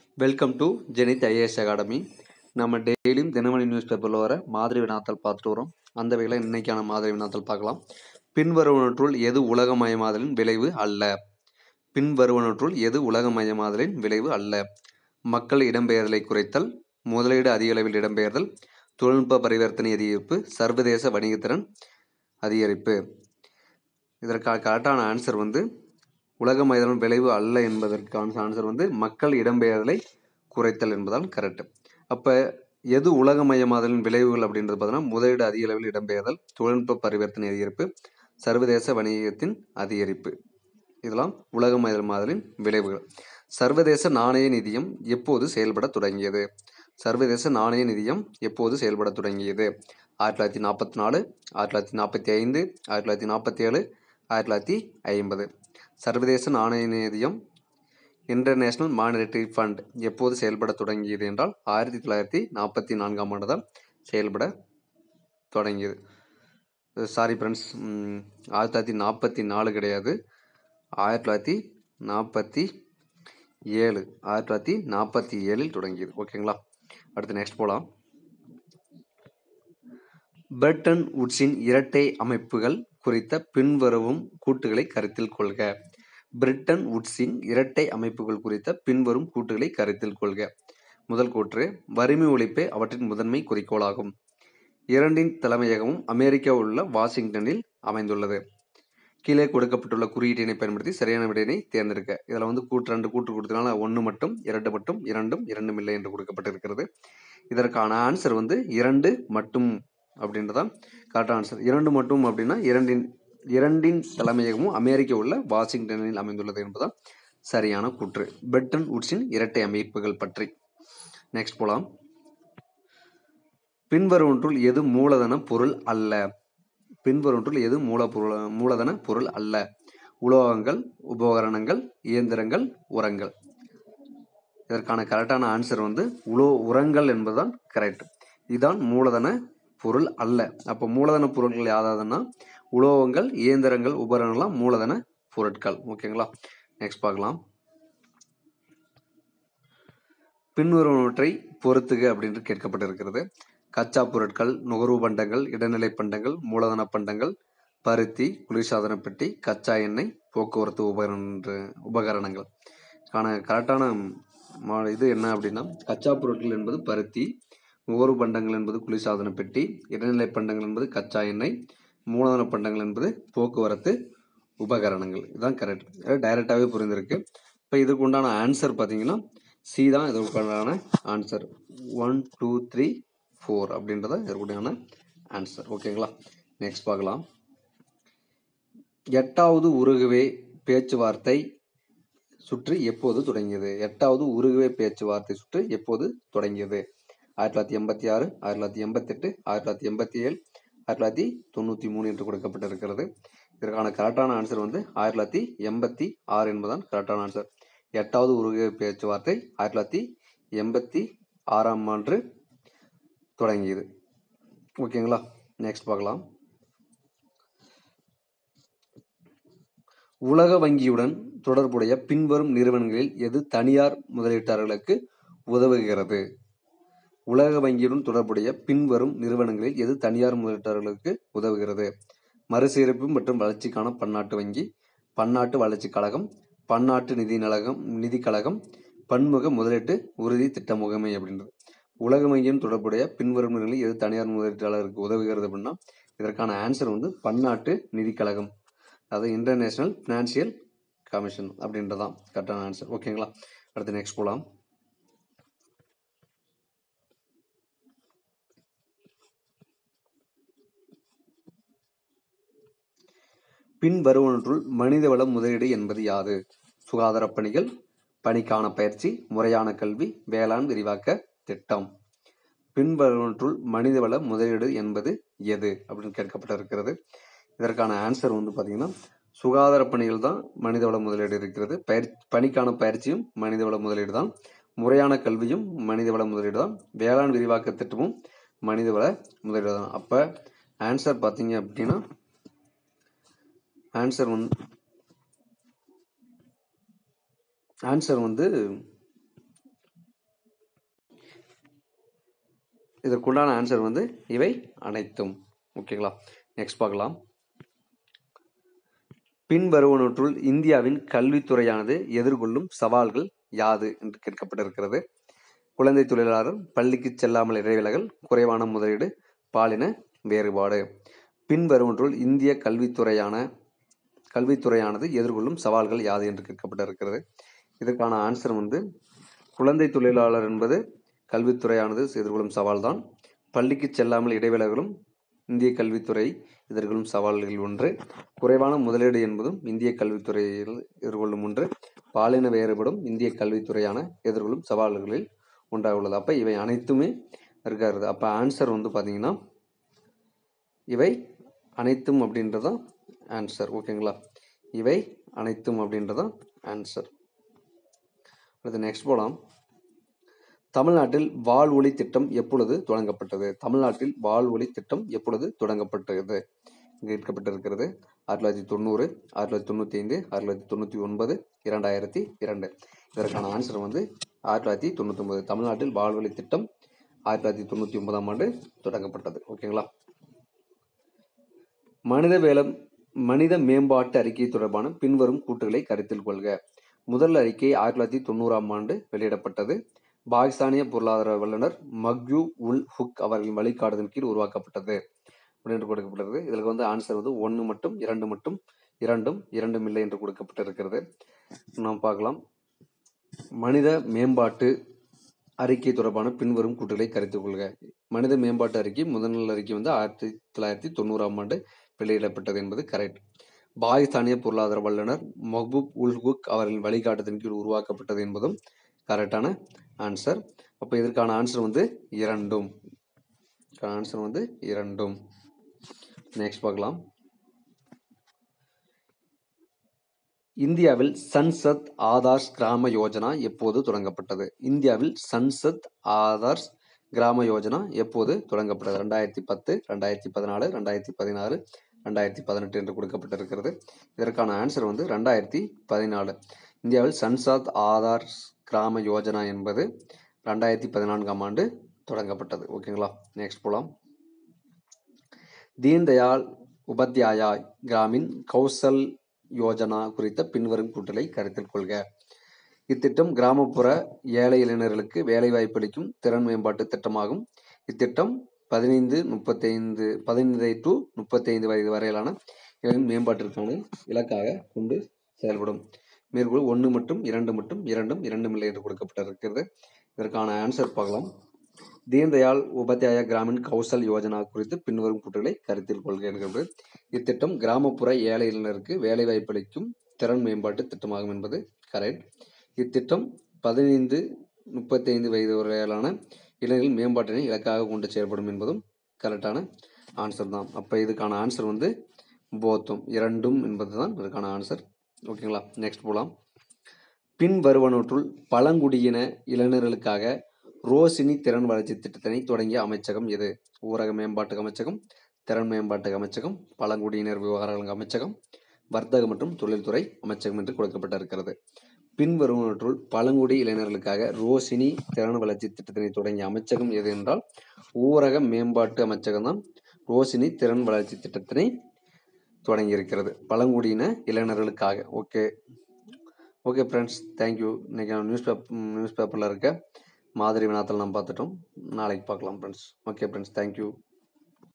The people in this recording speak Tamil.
welcome to Zenith IAS academy நம்ம டெய்லியும் தினமணி நியூஸ் பேப்பரில் வர மாதிரி வினாத்தாள் பார்த்துட்டு வரோம் அந்த வகையில் இன்னைக்கான மாதிரி வினாத்தாள் பார்க்கலாம் பின்வருவனற்றுள் எது உலகமயமாதலின் விளைவு அல்ல பின்வருவனற்றுள் எது உலகமயமாதலின் விளைவு அல்ல மக்கள் இடம்பெயர்தலை குறைத்தல் முதலீடு அதிக அளவில் இடம்பெயர்தல் தொழில்நுட்ப பரிவர்த்தனை அதிகரிப்பு சர்வதேச வணிகத்திறன் அதிகரிப்பு இதற்கான கரெக்டான ஆன்சர் வந்து உலகமயதலின் விளைவு அல்ல என்பதற்கான ஆன்சர் வந்து மக்கள் இடம்பெயர்தலை குறைத்தல் என்பதால் கரெக்ட் அப்போ எது உலகமயமாதலின் விளைவுகள் அப்படின்றது பார்த்தீங்கன்னா முதலீடு அதிக அளவில் இடம்பெயர்தல் தொழில்நுட்ப பரிவர்த்தனை அதிகரிப்பு சர்வதேச வணிகத்தின் அதிகரிப்பு இதெல்லாம் உலகமயமாதலின் விளைவுகள் சர்வதேச நாணய நிதியம் எப்போது செயல்பட தொடங்கியது சர்வதேச நாணய நிதியம் எப்போது செயல்பட தொடங்கியது ஆயிரத்தி தொள்ளாயிரத்தி நாற்பத்தி நாலு ஆயிரத்தி தொள்ளாயிரத்தி நாற்பத்தி ஐந்து ஆயிரத்தி தொள்ளாயிரத்தி நாற்பத்தி ஏழு ஆயிரத்தி தொள்ளாயிரத்தி ஐம்பது சர்வதேச நாணய நிதியம் இன்டர்நேஷனல் மானிட்டரி ஃபண்ட் எப்போது செயல்பட தொடங்கியது என்றால் ஆயிரத்தி தொள்ளாயிரத்தி நாற்பத்தி நான்காம் ஆண்டு தான் செயல்பட தொடங்கியது சாரி ஃப்ரெண்ட்ஸ் ஆயிரத்தி தொள்ளாயிரத்தி நாற்பத்தி நாலு கிடையாது ஆயிரத்தி தொள்ளாயிரத்தி நாற்பத்தி ஏழு ஆயிரத்தி தொள்ளாயிரத்தி நாற்பத்தி ஏழில் தொடங்கியது ஓகேங்களா அடுத்து நெக்ஸ்ட் போகலாம் பெர்டன் உட்ஸின் இரட்டை அமைப்புகள் குறித்த பின்வரும் கூட்டுகளை கருத்தில் கொள்க பிரிட்டன் உட்ஸின் இரட்டை அமைப்புகள் குறித்த பின்வரும் கூட்டுகளை கருத்தில் கொள்க முதல் கூற்று வறுமை ஒழிப்பே அவற்றின் முதன்மை குறிக்கோளாகும் இரண்டின் தலைமையகமும் அமெரிக்கா உள்ள வாஷிங்டனில் அமைந்துள்ளது கீழே கொடுக்கப்பட்டுள்ள குறியீட்டினை பயன்படுத்தி சரியான விடையினை தேர்ந்தெடுக்க இதில் வந்து கூட்டு ரெண்டு கூட்டு கொடுத்தனால ஒன்று மட்டும் இரண்டு மட்டும் இரண்டும் இரண்டும் இல்லை என்று கொடுக்கப்பட்டிருக்கிறது இதற்கான ஆன்சர் வந்து இரண்டு மட்டும் அப்படின்றதான் கரெக்டான ஆன்சர் இரண்டு மட்டும் அப்படின்னா இரண்டின் இரண்டின் தலைமையகமும் அமெரிக்க உள்ள வாஷிங்டனில் அமைந்துள்ளது என்பதுதான் சரியான கூற்று பெட்டன் உட்ஸின் இரட்டை அமைப்புகள் பற்றி நெக்ஸ்ட் போலாம் பின்வருவற்றுள் எது மூலதன பொருள் அல்ல பின்வருவற்றுள் எது மூலப்பொருள் மூலதன பொருள் அல்ல உலோகங்கள் உபகரணங்கள் இயந்திரங்கள் உரங்கள் இதற்கான கரெக்டான ஆன்சர் வந்து உலோ உரங்கள் என்பதுதான் கரெக்ட் இதுதான் மூலதன பொருள் அல்ல அப்போ மூலதன பொருட்கள் யாதாவதுன்னா உலோகங்கள் இயந்திரங்கள் உபகரணங்கள்லாம் மூலதன பொருட்கள் ஓகேங்களா நெக்ஸ்ட் பார்க்கலாம் பின்வருவனவற்றை பொறுத்துக அப்படின்னு கேட்கப்பட்டிருக்கிறது கச்சா பொருட்கள் நுகர்வு பண்டங்கள் இடைநிலை பண்டங்கள் மூலதன பண்டங்கள் பருத்தி குளிர்சாதன பெட்டி கச்சா எண்ணெய் போக்குவரத்து உபகரண உபகரணங்கள் கான கரெக்டான இது என்ன அப்படின்னா கச்சா பொருட்கள் என்பது பருத்தி நுகர்வு பண்டங்கள் என்பது குளிர்சாதன பெட்டி இடைநிலை பண்டங்கள் என்பது கச்சா எண்ணெய் மூலதன பண்டங்கள் என்பது போக்குவரத்து உபகரணங்கள் இதுதான் கரெக்ட் டைரெக்டாகவே புரிந்திருக்கு இப்போ இதுக்கு உண்டான ஆன்சர் பார்த்தீங்கன்னா சி தான் இதற்குண்டான answer one two three four அப்படின்றத இதற்குண்டான ஆன்சர் ஓகேங்களா நெக்ஸ்ட் பார்க்கலாம் எட்டாவது உருகுவே பேச்சுவார்த்தை சுற்று எப்போது தொடங்கியது எட்டாவது உருகுவே பேச்சுவார்த்தை சுற்று எப்போது தொடங்கியது ஆயிரத்தி தொள்ளாயிரத்தி எண்பத்தி ஆறு ஆயிரத்தி தொள்ளாயிரத்தி எண்பத்தெட்டு ஆயிரத்தி தொள்ளாயிரத்தி எண்பத்தி ஏழு ஆயிரத்தி தொள்ளாயிரத்தி தொண்ணூற்றி மூணு என்று கொடுக்கப்பட்டிருக்கிறது இதற்கான கரெக்டான ஆன்சர் வந்து ஆயிரத்தி தொள்ளாயிரத்தி எண்பத்தி ஆறு என்பதுதான் கரெக்டான ஆன்சர் எட்டாவது உருகிய பேச்சுவார்த்தை ஆயிரத்தி தொள்ளாயிரத்தி எண்பத்தி ஆறாம் ஆண்டு தொடங்கியது ஓகேங்களா நெக்ஸ்ட் பார்க்கலாம் உலக வங்கியுடன் தொடர்புடைய பின்வரும் நிறுவனங்களில் எது தனியார் முதலீட்டாளர்களுக்கு உதவுகிறது உலக வங்கியுடன் தொடர்புடைய பின்வரும் நிறுவனங்களில் எது தனியார் முதலீட்டாளர்களுக்கு உதவுகிறது மறுசீரமைப்பு மற்றும் வளர்ச்சிக்கான பன்னாட்டு வங்கி பன்னாட்டு வளர்ச்சி கழகம் பன்னாட்டு நிதி நலகம் நிதி கழகம் பன்முக முதலீட்டு உறுதி திட்ட முகமை அப்படின்றது உலக வங்கியுடன் தொடர்புடைய பின்வரும் நிறுவனங்களில் எது தனியார் முதலீட்டாளருக்கு உதவுகிறது அப்படின்னா இதற்கான ஆன்சர் வந்து பன்னாட்டு நிதி கழகம் அதாவது இன்டர்நேஷனல் ஃபினான்சியல் கமிஷன் அப்படின்றதான் கரெக்டான ஆன்சர் ஓகேங்களா அடுத்து நெக்ஸ்ட் போகலாம் பின் வருவனற்றுள் மனிதவள முதலீடு என்பது யாது சுகாதார பணிகள் பணிக்கான பயிற்சி முறையான கல்வி வேளாண் விரிவாக்க திட்டம் பின்வருவனற்றுள் மனிதவள முதலீடு என்பது எது அப்படின்னு கேட்கப்பட்டிருக்கிறது இதற்கான ஆன்சர் வந்து பார்த்தீங்கன்னா சுகாதார பணிகள் தான் மனிதவள முதலீடு இருக்கிறது பயிர் பணிக்கான பயிற்சியும் மனிதவள முதலீடு தான் முறையான கல்வியும் மனிதவள முதலீடு தான் வேளாண் விரிவாக்க திட்டமும் மனிதவள முதலீடு தான் அப்போ ஆன்சர் பார்த்தீங்க அப்படின்னா ஆன்சர் வந்து ஆன்சர் வந்து இதற்குண்டான ஆன்சர் வந்து இவை அனைத்தும் ஓகேங்களா நெக்ஸ்ட் பார்க்கலாம் பின்வருவனவற்றுள் இந்தியாவின் கல்வித்துறையானது எதிர்கொள்ளும் சவால்கள் யாது என்று கேட்கப்பட்டிருக்கிறது குழந்தை தொழிலாளர் பள்ளிக்கு செல்லாமல் இடைவேளைகள் குறைவான முதலீடு பாலின வேறுபாடு பின்வருவனற்றுள் இந்திய கல்வித்துறையான கல்வித்துறையானது எதிர்கொள்ளும் சவால்கள் யாது என்று கேட்கப்பட்டிருக்கிறது இதற்கான ஆன்சர் வந்து குழந்தை தொழிலாளர் என்பது கல்வித்துறையானது எதிர்கொள்ளும் சவால்தான் பள்ளிக்கு செல்லாமல் இடைவேளைகளும் இந்திய கல்வித்துறை எதிர்கொள்ளும் சவால்கள் ஒன்று குறைவான முதலீடு என்பதும் இந்திய கல்வித்துறையில் எதிர்கொள்ளும் ஒன்று பாலின வேறுபடும் இந்திய கல்வித்துறையான எதிர்கொள்ளும் சவால்களில் ஒன்றாக உள்ளது அப்போ இவை அனைத்துமே இருக்காது அப்போ ஆன்சர் வந்து பார்த்தீங்கன்னா இவை அனைத்தும் அப்படின்றதான் ஆன்சர் ஓகேங்களா இவை அனைத்தும் அப்படின்றதான் ஆன்சர் அடுத்து நெக்ஸ்ட் போலாம் தமிழ்நாட்டில் வாழ்வொளி திட்டம் எப்பொழுது தொடங்கப்பட்டது தமிழ்நாட்டில் வாழ்வொளி திட்டம் எப்பொழுது தொடங்கப்பட்டது இங்கே கேட்கப்பட்டிருக்கிறது ஆயிரத்தி தொள்ளாயிரத்தி தொண்ணூறு ஆயிரத்தி தொள்ளாயிரத்தி தொண்ணூற்றி ஐந்து ஆயிரத்தி தொள்ளாயிரத்தி தொண்ணூற்றி ஒன்பது இரண்டாயிரத்தி இரண்டு இதற்கான ஆன்சர் வந்து ஆயிரத்தி தொள்ளாயிரத்தி தொண்ணூற்றி ஒன்பது தமிழ்நாட்டில் வாழ்வொளி திட்டம் ஆயிரத்தி தொள்ளாயிரத்தி தொண்ணூற்றி ஒன்பதாம் ஆண்டு தொடங்கப்பட்டது ஓகேங்களா மனித வேலம் மனித மேம்பாட்டு அறிக்கை தொடர்பான பின்வரும் கூற்றுகளை கருத்தில் கொள்க முதல் அறிக்கை ஆயிரத்தி தொள்ளாயிரத்தி தொண்ணூறாம் ஆண்டு வெளியிடப்பட்டது பாகிஸ்தானிய பொருளாதார வல்லுநர் மக்யூ உல் ஹுக் அவர்களின் வழிகாட்டுதல் கீழ் உருவாக்கப்பட்டது அப்படின்னு கொடுக்கப்பட்டிருக்கு இதில் வந்து ஆன்சர் வந்து ஒன்று மட்டும் இரண்டு மட்டும் இரண்டும் இரண்டும் இல்லை என்று கொடுக்கப்பட்டிருக்கிறது நாம் பார்க்கலாம் மனித மேம்பாட்டு அறிக்கை தொடர்பான பின்வரும் கூற்றுகளை கருத்தில் கொள்க மனித மேம்பாட்டு அறிக்கை முதல் அறிக்கை வந்து ஆயிரத்தி தொள்ளாயிரத்தி தொண்ணூறாம் ஆண்டு வெளியிடப்பட்டது என்பது கரெக்ட் பாகிஸ்தானிய பொருளாதார வல்லுநர் மஹ்பூப் உல் ஹுக் அவர்களின் வழிகாட்டுதலின் கீழ் உருவாக்கப்பட்டது என்பதும் கரெக்டான ஆன்சர் அப்போ இதற்கான ஆன்சர் வந்து இரண்டும் ஆன்சர் வந்து இரண்டும் நெக்ஸ்ட் பார்க்கலாம் இந்தியாவில் சன்சத் ஆதார்ஸ் கிராம யோஜனா எப்போது தொடங்கப்பட்டது இந்தியாவில் சன்சத் ஆதார்ஸ் கிராம யோஜனா எப்போது தொடங்கப்பட்டது ரெண்டாயிரத்தி பத்து ரெண்டாயிரத்தி பதினாலு ரெண்டாயிரத்தி பதினாறு ரெண்டாயிரத்தி பதினெட்டு என்று கொடுக்கப்பட்டிருக்கிறது இதற்கான ஆன்சர் வந்து ரெண்டாயிரத்தி பதினாலு இந்தியாவில் சன்சாத் ஆதார்ஸ் கிராம யோஜனா என்பது ரெண்டாயிரத்தி பதினான்காம் ஆண்டு தொடங்கப்பட்டது ஓகேங்களா நெக்ஸ்ட் போலாம் தீன்தயாள் உபாத்யாயா கிராமின் கௌசல் யோஜனா குறித்த பின்வரும் கூட்டலை கருத்தில் கொள்க இத்திட்டம் கிராமப்புற ஏழை இளைஞர்களுக்கு வேலைவாய்ப்பு அளிக்கும் திறன் மேம்பாட்டு திட்டமாகும் இத்திட்டம் பதினைந்து முப்பத்தைந்து பதினைந்து டு முப்பத்தைந்து வயது வரையிலான இளைஞர் மேம்பாட்டிற்கான இலக்காக கொண்டு செயல்படும் மேற்கொள் ஒன்று மற்றும் இரண்டு மற்றும் இரண்டும் இரண்டும் இல்லை என்று கொடுக்கப்பட்டிருக்கிறது இதற்கான ஆன்சர் பார்க்கலாம் தீன்தயாள் உபாத்யாயா கிராமின் கௌசல் யோஜனா குறித்து பின்வரும் கூற்றுகளை கருத்தில் கொள்க என்கிறது இத்திட்டம் கிராமப்புற ஏழை இளைஞருக்கு வேலைவாய்ப்பு அளிக்கும் திறன் மேம்பாட்டு திட்டமாகும் என்பது கரெக்ட் இத்திட்டம் பதினைந்து முப்பத்தைந்து வயது வரையிலான இளைஞர்கள் மேம்பாட்டினை இலக்காக கொண்டு செயல்படும் என்பதும் கரெக்டான ஆன்சர் தான் அப்போ இதுக்கான ஆன்சர் வந்து போத்தும் இரண்டும் என்பது தான் இதுக்கான ஆன்சர் ஓகேங்களா நெக்ஸ்ட் போகலாம் பின் வருவனவற்றுள் பழங்குடியின இளைஞர்களுக்காக ரோசினி திறன் வளர்ச்சி திட்டத்தினை தொடங்கிய அமைச்சகம் எது ஊரக மேம்பாட்டு அமைச்சகம் திறன் மேம்பாட்டு அமைச்சகம் பழங்குடியினர் விவகாரங்கள் அமைச்சகம் வர்த்தக மற்றும் தொழில்துறை அமைச்சகம் என்று கொடுக்கப்பட்டிருக்கிறது பின்வருவனற்றுள் பழங்குடி இளைஞர்களுக்காக ரோசினி திறன் வளர்ச்சி திட்டத்தினை தொடங்கிய அமைச்சகம் எது என்றால் ஊரக மேம்பாட்டு அமைச்சகம் தான் ரோசினி திறன் வளர்ச்சி திட்டத்தினை தொடங்கி இருக்கிறது பழங்குடியின இளைஞர்களுக்காக ஓகே ஓகே ஃப்ரெண்ட்ஸ் தேங்க்யூ இன்னைக்கு நியூஸ் பேப்பர் நியூஸ் பேப்பரில் இருக்க மாதிரி வினாத்தில் நம்ம பார்த்துட்டோம் நாளைக்கு பார்க்கலாம் ஃப்ரெண்ட்ஸ் ஓகே ஃப்ரெண்ட்ஸ் தேங்க்யூ